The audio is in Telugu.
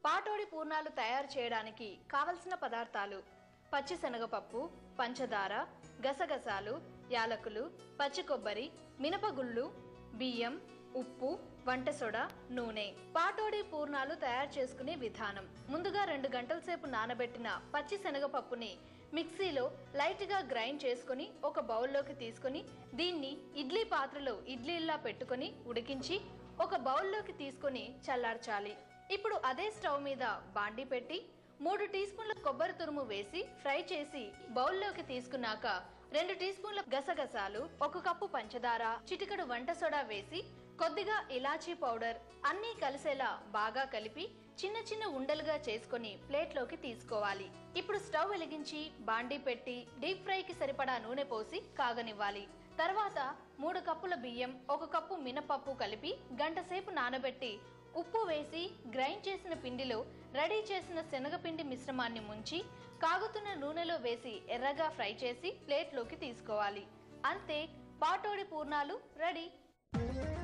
పాటోడి పూర్ణాలు తయారు చేయడానికి కావలసిన పదార్థాలు పచ్చిశనగపప్పు పంచదార గసగసాలు యాలకులు పచ్చి కొబ్బరి మినపగుళ్ళు బియ్యం ఉప్పు వంట సోడా నూనె పాటోడి పూర్ణాలు తయారు చేసుకునే విధానం ముందుగా రెండు గంటల సేపు నానబెట్టిన పచ్చి శనగపప్పుని మిక్సీలో లైట్ గా గ్రైండ్ చేసుకుని ఒక బౌల్లోకి తీసుకొని దీన్ని ఇడ్లీ పాత్రలో ఇడ్లీలా పెట్టుకొని ఉడికించి ఒక బౌల్లోకి తీసుకొని చల్లార్చాలి ఇప్పుడు అదే స్టవ్ మీద బాండి పెట్టి మూడు టీ స్పూన్ల కొబ్బరి తురుము వేసి ఫ్రై చేసి బౌల్లోకి తీసుకున్నాక రెండు టీ స్పూన్ల గసగసాలు ఒక కప్పు పంచదార చిటికెడు వంట సోడా వేసి కొద్దిగా ఇలాచీ పౌడర్ అన్నీ కలిసేలా బాగా కలిపి చిన్న చిన్న ఉండలుగా చేసుకొని ప్లేట్లోకి తీసుకోవాలి ఇప్పుడు స్టవ్ వెలిగించి బాండి పెట్టి డీప్ ఫ్రైకి సరిపడా నూనె పోసి కాగనివ్వాలి తర్వాత మూడు కప్పుల బియ్యం ఒక కప్పు మినపప్పు కలిపి గంట సేపు నానబెట్టి ఉప్పు వేసి గ్రైండ్ చేసిన పిండిలో రెడీ చేసిన శనగపిండి మిశ్రమాన్ని ముంచి కాగుతున్న నూనెలో వేసి ఎర్రగా ఫ్రై చేసి ప్లేట్లోకి తీసుకోవాలి అంతే పాటోడి పూర్ణాలు రెడీ